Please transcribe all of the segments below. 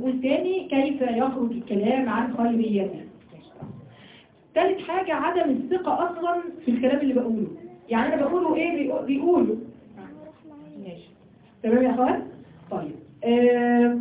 نقول تاني كيف يخرج الكلام عن خيريته ثالث حاجة عدم الثقة أصلا في الكلام اللي بقوله يعني أنا بقوله إيه بيقو- بيقوله ماشي تمام يا أخوان طيب آه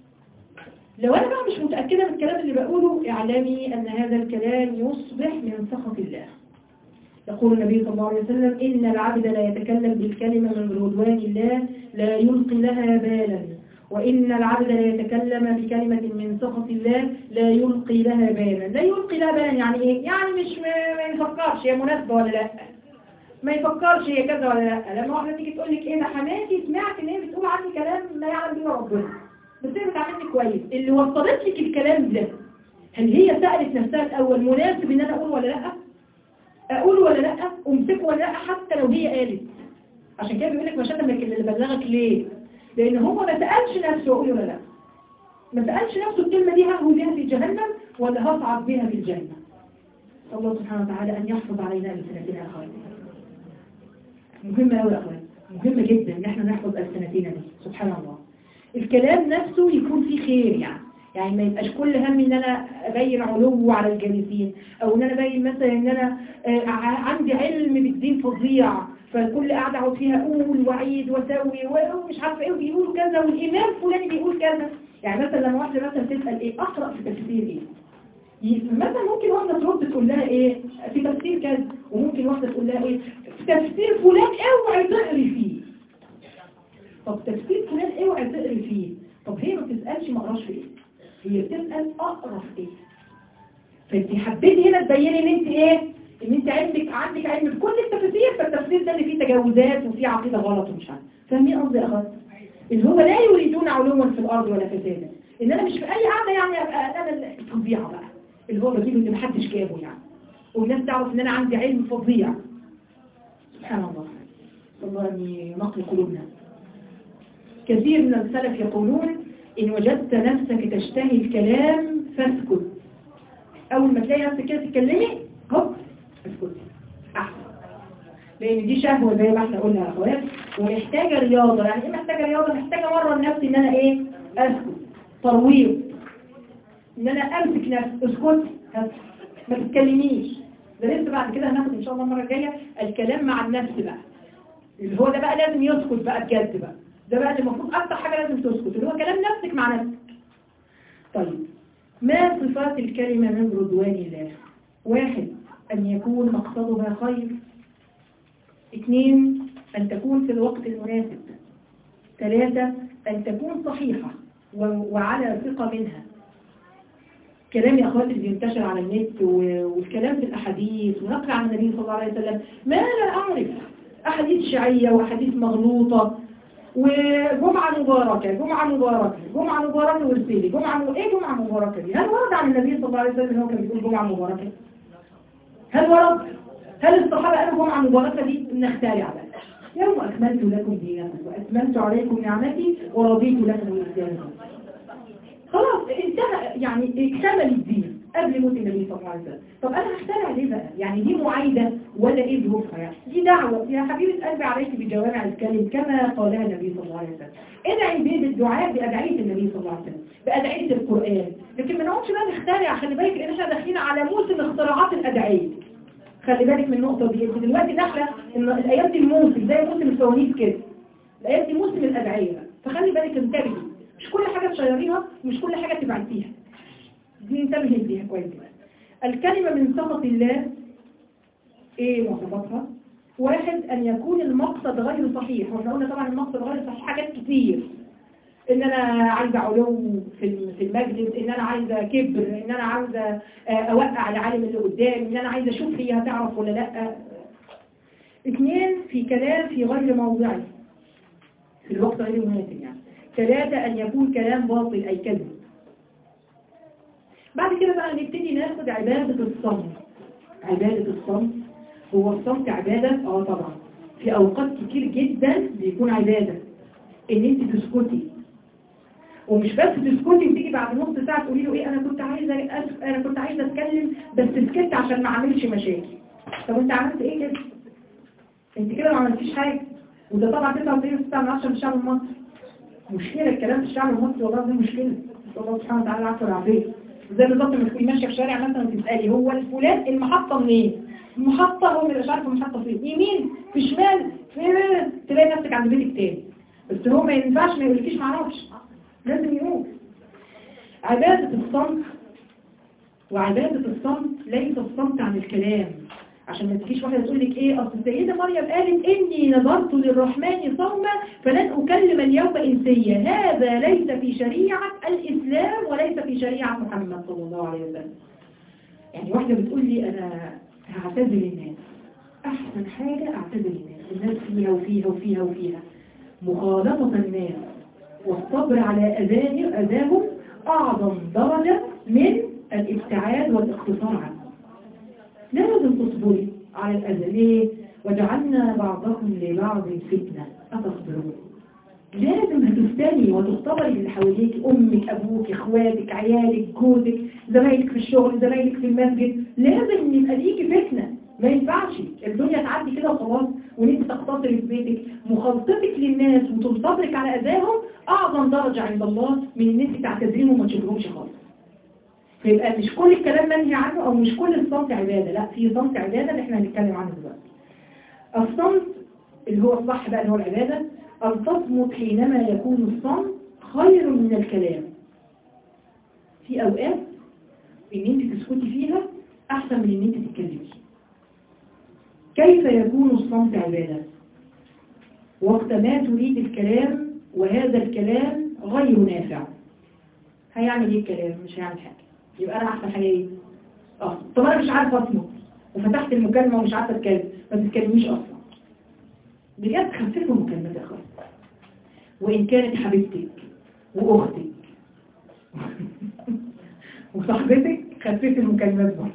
لو أنا بقى مش متأكدة من الكلام اللي بقوله اعلمي أن هذا الكلام يصبح من سخط الله يقول النبي صلى الله عليه وسلم إن العبد لا يتكلم بالكلمة من رضوان الله لا يلقي لها بالا وإن العبد لا يتكلم بكلمة من سخط الله لا يلقي لها بالا لا يلقي لها بالا يعني إيه؟ يعني مش ما ما يفكرش هي مناسبة ولا لا ما يفكرش هي كذا ولا لا لما واحدة تيجي تقول لك إيه ده حماتي سمعت إن هي بتقول عني كلام لا يعلم به ربنا بس هي بتعاملني كويس اللي وصلت لك الكلام ده هل هي سألت نفسها الأول مناسب إن أنا أقول ولا لأ؟ اقول ولا لا امسكه ولا لا حتى لو هي قالت عشان كده بيقول لك ما شتمك اللي بلغك ليه لان هو ما سالش نفسه اقول ولا لا ما سالش نفسه الكلمه دي ههوي بيها في جهنم ولا هصعد بها في الجنه الله سبحانه وتعالى ان يحفظ علينا السنتين يا اخوان مهمه قوي يا اخوان مهمه جدا ان احنا نحفظ السنتين دي سبحان الله الكلام نفسه يكون فيه خير يعني يعني ما يبقاش كل همي ان انا ابين علو على الجالسين او ان انا ابين مثلا ان انا آه، ع- عندي علم بالدين فظيع فالكل قاعد اقعد فيها اقول واعيد واسوي ومش عارفه ايه وبيقولوا كذا والامام فلان بيقول كذا يعني مثلا لما واحده مثلا تسال ايه اقرا في تفسير ايه ي- مثلا ممكن واحده ترد تقول لها ايه في تفسير كذا وممكن واحده تقول لها ايه في تفسير فلان اوعي تقري فيه طب تفسير فلان اوعي تقري فيه طب هي ما بتسالش ما اقراش في ايه هي بتسال اقرا في ايه فانت حبيتي هنا تبيني ان انت ايه ان انت عندك عندك علم في كل التفاسير فالتفسير ده اللي فيه تجاوزات وفيه عقيده غلط ومش عارف فاهمين قصدي يا اخوات اللي هو لا يريدون علوا في الارض ولا فسادا ان انا مش في اي قاعده يعني ابقى انا الفظيعه بقى اللي هو بجيبه اللي محدش جابه يعني والناس تعرف ان انا عندي علم فظيع سبحان الله الله ان ينقي قلوبنا كثير من السلف يقولون إن وجدت نفسك تشتهي الكلام فاسكت أول ما تلاقي نفسك كده تتكلمي هوب اسكت أحسن لأن دي شهوة زي ما احنا قلنا يا أخوات ومحتاجة رياضة يعني إيه محتاجة رياضة؟ محتاجة مرة لنفسي إن أنا إيه؟ أسكت ترويض إن أنا أمسك نفسي اسكت هس- ما تتكلميش ده لسه بعد كده هناخد إن شاء الله المرة الجاية الكلام مع النفس بقى اللي هو ده بقى لازم يسكت بقى بجد بقى ده بقى اللي المفروض أكتر حاجة لازم تسكت اللي هو كلام نفسك مع نفسك طيب ما صفات الكلمة من رضوان الله واحد أن يكون مقصدها خير اثنين أن تكون في الوقت المناسب ثلاثة أن تكون صحيحة و- وعلى ثقة منها كلام يا أخواتي اللي بينتشر على النت و- والكلام في الأحاديث ونقل عن النبي صلى الله عليه وسلم ما لا أعرف أحاديث شيعية وأحاديث مغلوطة وجمعة مباركة جمعة مباركة جمعة مباركة وارسلي جمعة م... ايه جمعة مباركة دي هل ورد عن النبي صلى الله عليه وسلم ان هو كان بيقول جمعة مباركة هل ورد هل الصحابة قالوا جمعة مباركة دي نختارع بقى يوم أكملت لكم دينكم وأتممت عليكم نعمتي ورضيت لكم الإسلام خلاص انتهى يعني اكتمل الدين قبل موت النبي صلى الله عليه وسلم طب انا هخترع ليه بقى يعني دي معايدة ولا ايه ظروفها يعني دي دعوة يا حبيبة قلبي عليك بجوامع الكلم كما قالها النبي صلى الله عليه وسلم ادعي بيه بالدعاء بأدعية النبي صلى الله عليه وسلم بأدعية القرآن لكن ما نقعدش بقى نخترع خلي بالك لان احنا داخلين على موسم اختراعات الأدعية خلي بالك من النقطة دي انت دلوقتي داخلة ان الايام دي الموسم زي موسم الفوانيس كده الايام دي موسم الأدعية بقى فخلي بالك انتبهي مش كل حاجة تشيريها مش كل حاجة تبعتيها دي انتبهي ليها كويس بقى الكلمة من سخط الله ايه مواصفاتها واحد ان يكون المقصد غير صحيح واحنا قلنا طبعا المقصد غير صحيح حاجات كتير ان انا عايزة علو في في المجلس ان انا عايزة كبر ان انا عايزة آه، اوقع العالم اللي قدامي ان انا عايزة اشوف هي هتعرف ولا لا اثنين في كلام في غير موضعه في الوقت غير المناسب يعني ثلاثة ان يكون كلام باطل اي كذب بعد كده بقى نبتدي ناخد عبادة الصمت عبادة الصمت هو الصمت عبادة اه طبعا في اوقات كتير جدا بيكون عبادة ان انت تسكتي ومش بس تسكتي وتيجي بعد نص ساعة تقولي له ايه انا كنت عايزة أسف انا كنت عايزة اتكلم بس سكت عشان ما اعملش مشاكل طب انت عملت ايه كده انت كده ما عملتيش حاجة وده طبعا 99 من 10 من الشعب المصري مشكلة الكلام في الشعب المصري والله دي مشكلة نسأل الله سبحانه وتعالى العفو والعافية زي بالظبط لما تكوني ماشية في شارع مثلا تسألي هو الفلان المحطة منين؟ المحطة هو مش عارف المحطة فين يمين في شمال في تلاقي نفسك عند بيتك تاني بس هو ما ينفعش ما يقولكيش معرفش لازم يقول عبادة الصمت وعبادة الصمت ليس الصمت عن الكلام عشان ما تجيش واحدة تقول لك ايه اصل السيدة مريم قالت اني نظرت للرحمن صوما فلن اكلم اليوم انسيا هذا ليس في شريعة الاسلام وليس في شريعة محمد صلى الله عليه وسلم يعني واحدة بتقول لي انا هعتذر الناس احسن حاجة اعتذر الناس الناس فيها وفيها وفيها وفيها مخالطة الناس والصبر على أذان أذاهم أعظم درجة من الابتعاد والاقتصار عنه لازم تصبري على الأذى ليه؟ وجعلنا بعضكم لبعض فتنة أتصبرون لازم هتفتني وتختبري اللي حواليك أمك أبوك إخواتك عيالك جوزك زمايلك في الشغل زمايلك في المسجد لازم يبقى ليكي فتنة ما ينفعش الدنيا تعدي كده وخلاص وانت تقتصري في بيتك مخالطتك للناس وتصبرك على اذاهم اعظم درجة عند الله من ان انت تعتذريهم وما تشوفهمش خالص فيبقى مش كل الكلام منهي عنه او مش كل الصمت عبادة لا في صمت عبادة اللي احنا هنتكلم عنه دلوقتي الصمت اللي هو الصح بقى اللي هو العبادة ان تصمت حينما يكون الصمت خير من الكلام في اوقات ان انت تسكتي فيها احسن من ان انت تتكلمي كيف يكون الصمت عبادة وقت ما تريد الكلام وهذا الكلام غير نافع هيعمل ايه الكلام مش هيعمل حاجة يبقى انا احسن حاجة ايه اه طب انا مش عارفه اصمت وفتحت المكالمة ومش عارفه اتكلم ما تتكلميش اصلا بجد خففوا المكالمات يا اخوان وان كانت حبيبتك واختك وصاحبتك خففي المكالمات برضه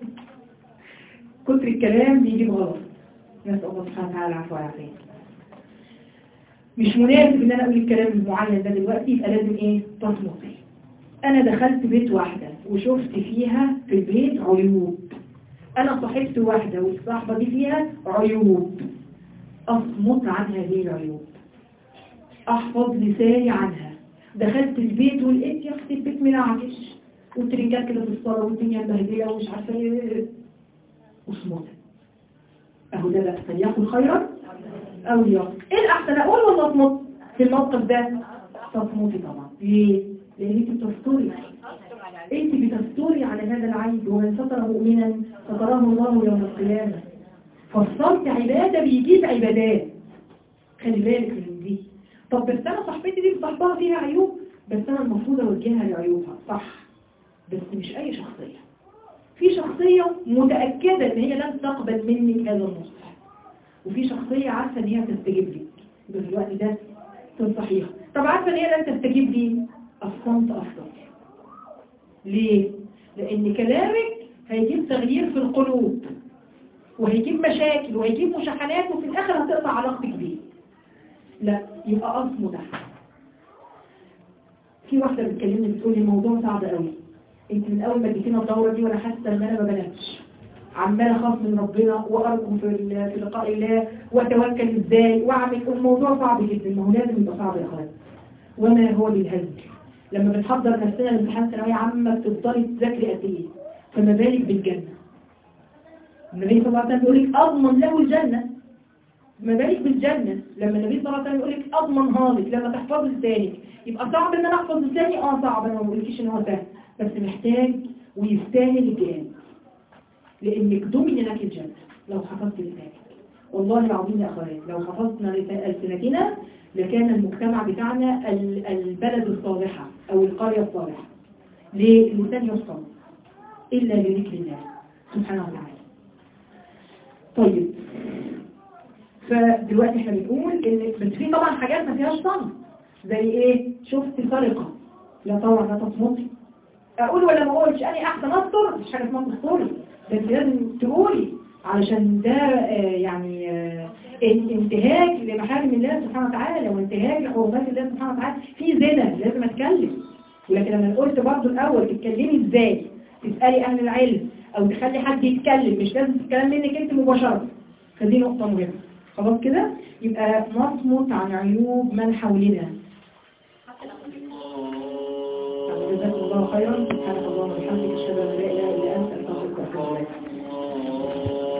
كتر الكلام بيجيب غلط نسأل الله سبحانه وتعالى العفو والعافية مش مناسب ان انا اقول الكلام المعين ده دلوقتي يبقى لازم ايه تصمتي انا دخلت بيت واحدة وشفت فيها في البيت عيوب انا صاحبت واحدة والصاحبة دي فيها عيوب اصمت عن هذه العيوب احفظ لساني عنها دخلت البيت ولقيت يا اختي البيت منعكش وترنجات كده في الصلاة والدنيا مبهدلة ومش عارفة ايه اصمت اهو ده بقى فليكن خيرا او ليكن ايه الاحسن اقول ولا اصمت في الموقف ده تصمتي طبعا ليه لان انت بتستوري انت بتستوري على هذا العيب ومن ستر مؤمنا ستراه الله يوم القيامة فالصمت عبادة بيجيب عبادات خلي بالك من دي طب بس انا صاحبتي دي صاحبها فيها عيوب بس انا المفروض اوجهها لعيوبها صح بس مش اي شخصية في شخصية متأكدة ان هي لن تقبل منك هذا النصح وفي شخصية عارفة ان هي تستجيب لك يبقى في الوقت ده تنصحيها طب عارفة ان هي لن تستجيب لي الصمت افضل ليه؟ لان كلامك هيجيب تغيير في القلوب وهيجيب مشاكل وهيجيب مشاحنات وفي الاخر هتقطع علاقتك بيه لا يبقى اصمت احسن في واحدة بتكلمني بتقول لي الموضوع صعب قوي انت من اول ما جيتينا الدورة دي وانا حاسة ان انا ما بنامش عمال اخاف من ربنا وارجو في في لقاء الله واتوكل ازاي واعمل الموضوع صعب جدا ما هو لازم يبقى صعب يا اخوان وما هو بالهزل لما بنحضر نفسنا لامتحان ثانويه عامه بتفضلي تذاكري قد ايه فما بالك بالجنه النبي صلى الله عليه وسلم بيقول لك اضمن له الجنه ما بالك بالجنه لما النبي صلى الله عليه وسلم يقول لك اضمنها لك لما تحفظي لسانك يبقى صعب ان انا احفظ لساني اه صعب انا ما بقولكيش ان هو سهل بس محتاج ويستاهل الجهاد لانك ضمن لك الجنه لو حفظت لسانك والله العظيم يا اخوات لو حفظنا ألسنتنا لكان المجتمع بتاعنا البلد الصالحة أو القرية الصالحة ليه اللسان يصطم إلا لذكر الله سبحانه وتعالى طيب فدلوقتي احنا بنقول ان بس في طبعا حاجات ما فيهاش صمت زي ايه شفت سرقة لا طبعا لا تصمتي اقول ولا ما اقولش انا احسن اصدر مش حاجه اسمها تصدري بس لازم تقولي علشان ده آه يعني آه انتهاك لمحارم الله سبحانه وتعالى وانتهاك لحرمات الله سبحانه وتعالى في زنا لازم اتكلم ولكن لما قلت برضو الاول تتكلمي ازاي تسالي اهل العلم او تخلي حد يتكلم مش لازم تتكلم منك انت مباشره فدي نقطه مهمه خلاص كده يبقى نصمت عن عيوب من حولنا جزاكم الله خيرا سبحانك اللهم وبحمدك اشهد